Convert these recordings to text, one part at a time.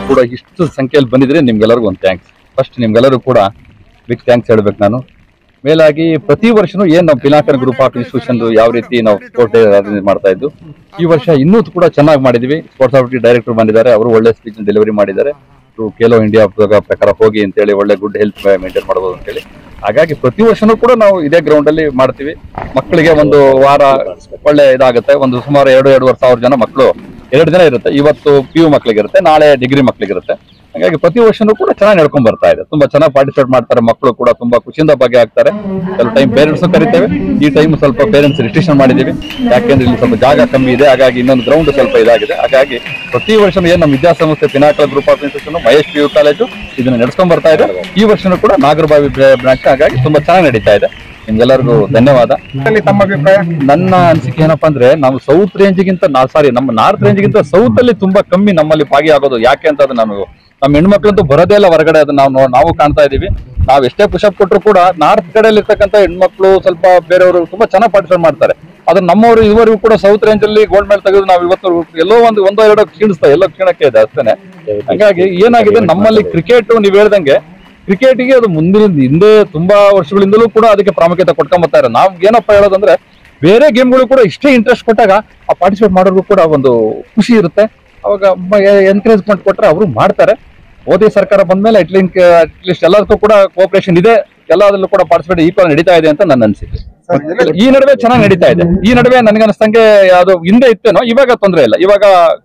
ಕೂಡ ಇಷ್ಟು ಸಂಖ್ಯೆಯಲ್ಲಿ ಬಂದಿದ್ರೆ ನಿಮ್ಗೆಲ್ಲರಿಗೂ ಒಂದು ಥ್ಯಾಂಕ್ಸ್ ಫಸ್ಟ್ ನಿಮ್ಗೆಲ್ಲರೂ ಕೂಡ ಬಿಗ್ ಥ್ಯಾಂಕ್ಸ್ ಹೇಳ್ಬೇಕು ನಾನು ಮೇಲಾಗಿ ಪ್ರತಿ ವರ್ಷನೂ ಏನ್ ನಾವು ಪಿನಾಕರ್ ಗ್ರೂಪ್ ಆಫ್ ಇನ್ಸ್ಟಿಟ್ಯೂಷನ್ ಯಾವ ರೀತಿ ನಾವು ಸ್ಪೋರ್ಟ್ ಡೇ ಮಾಡ್ತಾ ಇದ್ದು ಈ ವರ್ಷ ಇನ್ನೂ ಕೂಡ ಚೆನ್ನಾಗಿ ಮಾಡಿದ್ವಿ ಸ್ಪೋರ್ಟ್ಸ್ ಅಥಾರಿಟಿ ಡೈರೆಕ್ಟರ್ ಬಂದಿದ್ದಾರೆ ಅವರು ಒಳ್ಳೆ ಸ್ಪೀಚ್ ಡೆಲಿವರಿ ಮಾಡಿದ್ದಾರೆ ಇವ್ರು ಖೇಲೋ ಇಂಡಿಯಾ ಪ್ರಕಾರ ಹೋಗಿ ಅಂತೇಳಿ ಒಳ್ಳೆ ಗುಡ್ ಹೆಲ್ತ್ ಮೇಂಟೈನ್ ಮಾಡಬಹುದು ಅಂತೇಳಿ ಹಾಗಾಗಿ ಪ್ರತಿ ವರ್ಷನೂ ಕೂಡ ನಾವು ಇದೇ ಗ್ರೌಂಡ್ ಅಲ್ಲಿ ಮಾಡ್ತೀವಿ ಮಕ್ಕಳಿಗೆ ಒಂದು ವಾರ ಒಳ್ಳೆ ಇದಾಗುತ್ತೆ ಒಂದು ಸುಮಾರು ಎರಡು ಎರಡೂವರೆ ಸಾವಿರ ಜನ ಮಕ್ಕಳು ಎರಡು ದಿನ ಇರುತ್ತೆ ಇವತ್ತು ಪಿ ಯು ಮಕ್ಕಳಿಗೆ ಇರುತ್ತೆ ನಾಳೆ ಡಿಗ್ರಿ ಮಕ್ಕಳಿಗೆ ಇರುತ್ತೆ ಹಾಗಾಗಿ ಪ್ರತಿ ವರ್ಷನೂ ಕೂಡ ಚೆನ್ನಾಗಿ ನಡ್ಕೊಂಡ್ ಬರ್ತಾ ಇದೆ ತುಂಬಾ ಚೆನ್ನಾಗಿ ಪಾರ್ಟಿಸಿಪೇಟ್ ಮಾಡ್ತಾರೆ ಮಕ್ಕಳು ಕೂಡ ತುಂಬಾ ಖುಷಿಯಿಂದ ಭಾಗಿಯಾಗ್ತಾರೆ ಕೆಲವು ಟೈಮ್ ಪೇರೆಂಟ್ಸ್ ಕರಿತೇವೆ ಈ ಟೈಮ್ ಸ್ವಲ್ಪ ಪೇರೆಂಟ್ಸ್ ರಿಸ್ಟ್ರಿಕ್ಷನ್ ಮಾಡಿದೀವಿ ಯಾಕೆಂದ್ರೆ ಇಲ್ಲಿ ಸ್ವಲ್ಪ ಜಾಗ ಕಮ್ಮಿ ಇದೆ ಹಾಗಾಗಿ ಇನ್ನೊಂದು ಗ್ರೌಂಡ್ ಸ್ವಲ್ಪ ಇದಾಗಿದೆ ಹಾಗಾಗಿ ಪ್ರತಿ ವರ್ಷ ಏನು ನಮ್ಮ ವಿದ್ಯಾಸಂಸ್ಥೆ Pinnacle group of institution Mahesh P U college ಇದನ್ನ ನಡೆಸ್ಕೊಂಡ್ ಬರ್ತಾ ಇದೆ ಈ ವರ್ಷನೂ ಕೂಡ ನಾಗರಬಾವಿ ಬ್ರಾಂಚ್ ಹಾಗಾಗಿ ತುಂಬಾ ಚೆನ್ನಾಗಿ ನಡೀತಾ ಇದೆ ನಿಮ್ಗೆಲ್ಲರಿಗೂ ಧನ್ಯವಾದ ಅಲ್ಲಿ ತಮ್ಮ ಅಭಿಪ್ರಾಯ ನನ್ನ ಅನಿಸಿಕೆ ಏನಪ್ಪಾ ಅಂದ್ರೆ ನಾವು ಸೌತ್ ರೇಂಜ್ಗಿಂತ ನಾ ಸಾರಿ ನಮ್ಮ ನಾರ್ತ್ ರೇಂಜ್ಗಿಂತ ಸೌತ್ ಅಲ್ಲಿ ತುಂಬಾ ಕಮ್ಮಿ ನಮ್ಮಲ್ಲಿ ಭಾಗಿಯಾಗೋದು ಯಾಕೆ ಅಂತ ಅದು ನಾನು ನಮ್ಮ ಹೆಣ್ಮಕ್ಳಂತೂ ಬರೋದೇ ಇಲ್ಲ ಹೊರಗಡೆ ಅದು ನಾವು ನೋ- ನಾವು ಕಾಣ್ತಾ ಇದೀವಿ ನಾವು ಎಷ್ಟೇ ಪುಷಪ್ ಕೊಟ್ಟರು ಕೂಡ ನಾರ್ತ್ ಕಡೆಯಲ್ಲಿ ಇರ್ತಕ್ಕಂಥ ಹೆಣ್ಮಕ್ಳು ಸ್ವಲ್ಪ ಬೇರೆಯವರು ತುಂಬಾ ಚೆನ್ನಾಗಿ ಪಾರ್ಟಿಸಿಪೇಟ್ ಮಾಡ್ತಾರೆ ಆದ್ರೆ ನಮ್ಮವರು ಇದುವರೆಗೂ ಕೂಡ ಸೌತ್ ರೇಂಜ್ ಅಲ್ಲಿ ಗೋಲ್ಡ್ ಮೆಡಲ್ ತೆಗೆದು ನಾವು ಇವತ್ತು ಎಲ್ಲೋ ಒಂದು ಒಂದೋ ಎರಡೋ ಕ್ಷೀಣಿಸ್ತಾ ಎಲ್ಲೋ ಕ್ಷೀಣಕ್ಕೆ ಇದೆ ಅಷ್ಟೇನೆ ಹಾಗಾಗಿ ಏನಾಗಿದೆ ನಮ್ಮಲ್ಲಿ ಕ್ರಿಕೆಟ್ ನೀವ್ ಹೇಳ್ದಂಗೆ ಕ್ರಿಕೆಟ್ಗೆ ಅದು ಮುಂದಿನ ಹಿಂದೆ ತುಂಬಾ ವರ್ಷಗಳಿಂದಲೂ ಕೂಡ ಅದಕ್ಕೆ ಪ್ರಾಮುಖ್ಯತೆ ಕೊಟ್ಕೊಂಬತ್ತಾ ಇರೋ ನಾವ್ ಏನಪ್ಪಾ ಹೇಳೋದಂದ್ರೆ ಬೇರೆ ಗೇಮ್ಗಳು ಕೂಡ ಇಷ್ಟೇ ಇಂಟ್ರೆಸ್ಟ್ ಕೊಟ್ಟಾಗ ಆ ಪಾರ್ಟಿಸಿಪೇಟ್ ಮಾಡೋರ್ಗೂ ಕೂಡ ಒಂದು ಖುಷಿ ಇರುತ್ತೆ ಅವಾಗ ಎನ್ಕರೇಜ್ಮೆಂಟ್ ಕೊಟ್ರೆ ಅವರು ಮಾಡ್ತಾರೆ ಮೋದಿ ಸರ್ಕಾರ ಬಂದ್ಮೇಲೆ ಅಟ್ಲಿಂಕ್ ಅಟ್ಲೀಸ್ಟ್ ಎಲ್ಲದಕ್ಕೂ ಕೂಡ ಕೋಪರೇಷನ್ ಇದೆ ಎಲ್ಲದರಲ್ಲೂ ಕೂಡ ಪಾರ್ಟಿಸಿಪೇಟ್ ಈಕ್ವಲ್ ನಡೀತಾ ಇದೆ ಅಂತ ನನ್ನ ಅನಿಸಿಕೆ ಸರ್, ಎಲ್ಲ- ಈ ನಡುವೆ ಚೆನ್ನಾಗಿ ನಡೀತಾ ಇದೆ ಈ ನಡುವೆ ನನಗನ್ನಿಸ್ತಂಗೆ ಅದು ಹಿಂದೆ ಇತ್ತೇನೋ ಇವಾಗ ತೊಂದರೆ ಇಲ್ಲ ಇವಾಗ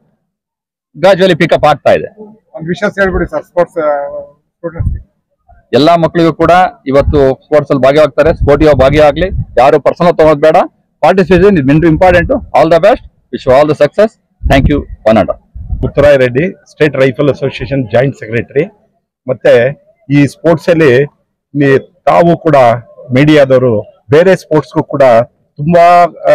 ಗ್ರಾಜುವಲಿ ಪಿಕಪ್ ಆಗ್ತಾ ಇದೆ ಒಂದು ವಿಷಯ ಹೇಳ್ಬಿಡಿ ಸರ್ ಸ್ಪೋರ್ಟ್ಸ್ ಸ್ಟೂಡೆಂಟ್ಸ್ ಎಲ್ಲಾ ಮಕ್ಕಳಿಗೂ ಕೂಡ ಇವತ್ತು ಸ್ಪೋರ್ಟ್ಸ್ ಅಲ್ಲಿ ಭಾಗಿಯಾಗ್ತಾರೆ ಸ್ಪೋರ್ಟಿವ್ ಭಾಗಿಯಾಗ್ಲಿ ಯಾರು ಪರ್ಸನಲ್ ತಗೊಳೋದು ಬೇಡ participation is mint important all the best wish all the success thank you one and Puttaraya Reddy state rifle association joint secretary ಮತ್ತೆ ಈ ಸ್ಪೋರ್ಟ್ಸ್ ಅಲ್ಲಿ ನೀ- ತಾವು ಕೂಡ ಮೀಡಿಯಾದವರು ಬೇರೆ ಸ್ಪೋರ್ಟ್ಸ್ಗೂ ಕೂಡ ತುಂಬಾ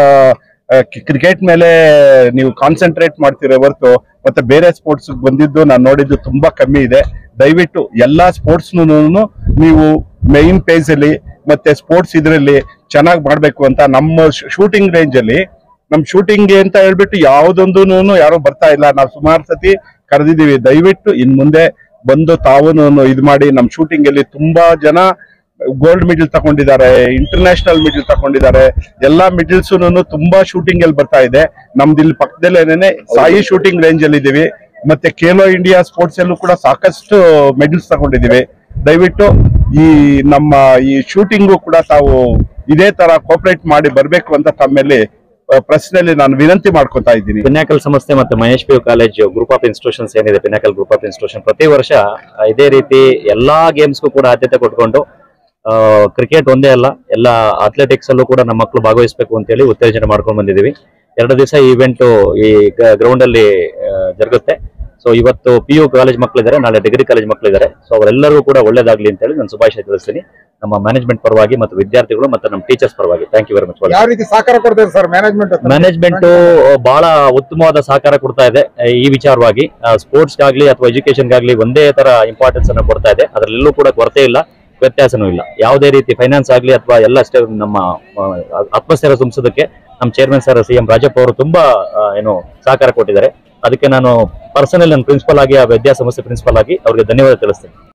ಕ್ರಿಕೆಟ್ ಮೇಲೆ ನೀವು ಕಾನ್ಸಂಟ್ರೇಟ್ ಮಾಡ್ತಿರೋ ಹೊರತು ಮತ್ತೆ ಬೇರೆ ಸ್ಪೋರ್ಟ್ಸ್ ಬಂದಿದ್ದು ನಾನು ನೋಡಿದ್ದು ತುಂಬಾ ಕಮ್ಮಿ ಇದೆ ದಯವಿಟ್ಟು ಎಲ್ಲಾ ಸ್ಪೋರ್ಟ್ಸ್ ನೀವು ಮೈನ್ ಪೇಜ್ ಅಲ್ಲಿ ಮತ್ತೆ ಸ್ಪೋರ್ಟ್ಸ್ ಇದರಲ್ಲಿ ಚೆನ್ನಾಗಿ ಮಾಡ್ಬೇಕು ಅಂತ ನಮ್ಮ ಶೂಟಿಂಗ್ ರೇಂಜ್ ಅಲ್ಲಿ ನಮ್ ಶೂಟಿಂಗ್ ಅಂತ ಹೇಳ್ಬಿಟ್ಟು ಯಾವ್ದೊಂದು ಯಾರು ಬರ್ತಾ ಇಲ್ಲ ನಾವು ಸುಮಾರು ಸತಿ ಕರೆದಿದ್ದೀವಿ ದಯವಿಟ್ಟು ಇನ್ ಮುಂದೆ ಬಂದು ತಾವು ಇದು ಮಾಡಿ ನಮ್ ಶೂಟಿಂಗ್ ಅಲ್ಲಿ ತುಂಬಾ ಜನ ಗೋಲ್ಡ್ ಮೆಡಲ್ ತಗೊಂಡಿದ್ದಾರೆ ಇಂಟರ್ನ್ಯಾಷನಲ್ ಮೆಡಲ್ ತಗೊಂಡಿದ್ದಾರೆ ಎಲ್ಲಾ ಮೆಡಲ್ಸ್ ತುಂಬಾ ಶೂಟಿಂಗ್ ಅಲ್ಲಿ ಬರ್ತಾ ಇದೆ ನಮ್ದು ಇಲ್ಲಿ ಪಕ್ಕದಲ್ಲೇನೆ ಸಾಯಿ ಶೂಟಿಂಗ್ ರೇಂಜ್ ಅಲ್ಲಿ ಇದೀವಿ ಮತ್ತೆ ಖೇಲೋ ಇಂಡಿಯಾ ಸ್ಪೋರ್ಟ್ಸ್ ಅಲ್ಲೂ ಕೂಡ ಸಾಕಷ್ಟು ಮೆಡಲ್ಸ್ ತಗೊಂಡಿದೀವಿ ದಯವಿಟ್ಟು ಈ ನಮ್ಮ ಈ ಶೂಟಿಂಗು ಕೂಡ ತಾವು ಇದೇ ತರ ಕೋಪರೇಟ್ ಮಾಡಿ ಬರ್ಬೇಕು ಅಂತ ತಮ್ಮಲ್ಲಿ ಪ್ರಶ್ನೆಯಲ್ಲಿ ನಾನು ವಿನಂತಿ ಮಾಡ್ಕೊತಾ ಇದ್ದೀನಿ ಪಿನಾಕಲ್ ಸಂಸ್ಥೆ ಮತ್ತೆ Mahesh P U college group of institutions ಏನಿದೆ ಪಿನಾಕಲ್ ಗ್ರೂಪ್ ಆಫ್ ಇನ್ಸ್ಟಿಟ್ಯೂಷನ್ ಪ್ರತಿ ವರ್ಷ ಆ, ಇದೇ ರೀತಿ ಎಲ್ಲಾ ಗೇಮ್ಸ್ಗೂ ಕೂಡ ಆದ್ಯತೆ ಕೊಟ್ಕೊಂಡು ಕ್ರಿಕೆಟ್ ಒಂದೇ ಅಲ್ಲ ಎಲ್ಲ ಅಥ್ಲೆಟಿಕ್ಸ್ ಅಲ್ಲೂ ಕೂಡ ನಮ್ಮ ಮಕ್ಕಳು ಭಾಗವಹಿಸಬೇಕು ಅಂತೇಳಿ ಉತ್ತೇಜನ ಮಾಡ್ಕೊಂಡು ಬಂದಿದ್ದೀವಿ ಎರಡು ದಿವಸ ಇವೆಂಟ್ ಈ ಗ್ರೌಂಡ್ ಅಲ್ಲಿ ಆ, ಜರುಗುತ್ತೆ ಸೊ ಇವತ್ತು ಪಿ ಯು ಕಾಲೇಜ್ ಮಕ್ಕಳಿದ್ದಾರೆ ನಾಳೆ ಡಿಗ್ರಿ ಕಾಲೇಜ್ ಮಕ್ಕಳಿದ್ದಾರೆ ಸೊ ಅವರೆಲ್ಲರಿಗೂ ಕೂಡ ಒಳ್ಳೇದಾಗ್ಲಿ ಅಂತ ಹೇಳಿ ನಾನು ಶುಭಾಶಯ ತಿಳಿಸ್ತೀನಿ ನಮ್ಮ ಮ್ಯಾನೇಜ್ಮೆಂಟ್ ಪರವಾಗಿ ಮತ್ತು ವಿದ್ಯಾರ್ಥಿಗಳು ಮತ್ತು ನಮ್ಮ ಟೀಚರ್ಸ್ ಪರವಾಗಿ ಥ್ಯಾಂಕ್ ಯು ವೆರಿ ಮಚ್ ಯಾವ ರೀತಿ ಸಹಕಾರ ಕೊಡ್ತೇವೆ ಸರ್ ಮ್ಯಾನೇಜ್ಮೆಂಟ್ ಮ್ಯಾನೇಜ್ಮೆಂಟ್ ಬಹಳ ಉತ್ತಮವಾದ ಸಹಕಾರ ಕೊಡ್ತಾ ಇದೆ ಆ, ಈ ವಿಚಾರವಾಗಿ ಸ್ಪೋರ್ಟ್ಸ್ ಆಗ್ಲಿ ಅಥವಾ ಎಜುಕೇಶನ್ ಆಗ್ಲಿ ಒಂದೇ ತರ ಇಂಪಾರ್ಟೆನ್ಸ್ ಅನ್ನು ಕೊಡ್ತಾ ಇದೆ ಅದರಲ್ಲೂ ಕೂಡ ಕೊರತೆ ಇಲ್ಲ ವ್ಯತ್ಯಾಸನೂ ಇಲ್ಲ ಯಾವುದೇ ರೀತಿ ಫೈನಾನ್ಸ್ ಆಗ್ಲಿ ಅಥವಾ ಎಲ್ಲ ಅಷ್ಟೇ ನಮ್ಮ ಆತ್ಮಸ್ಥೈರ್ಯ ತುಂಬಿಸೋದಕ್ಕೆ ನಮ್ಮ chairman sir C M Rajappa ಅವರು ತುಂಬಾ ಆ, ಏನು ಸಹಕಾರ ಕೊಟ್ಟಿದ್ದಾರೆ ಅದಕ್ಕೆ ನಾನು ಪರ್ಸನಲ್ ನನ್ನ ಪ್ರಿನ್ಸಿಪಲ್ ಆಗಿ ಆ ವಿದ್ಯಾಸಂಸ್ಥೆ ಪ್ರಿನ್ಸಿಪಲ್ ಆಗಿ ಅವರಿಗೆ ಧನ್ಯವಾದ ತಿಳಿಸ್ತೇನೆ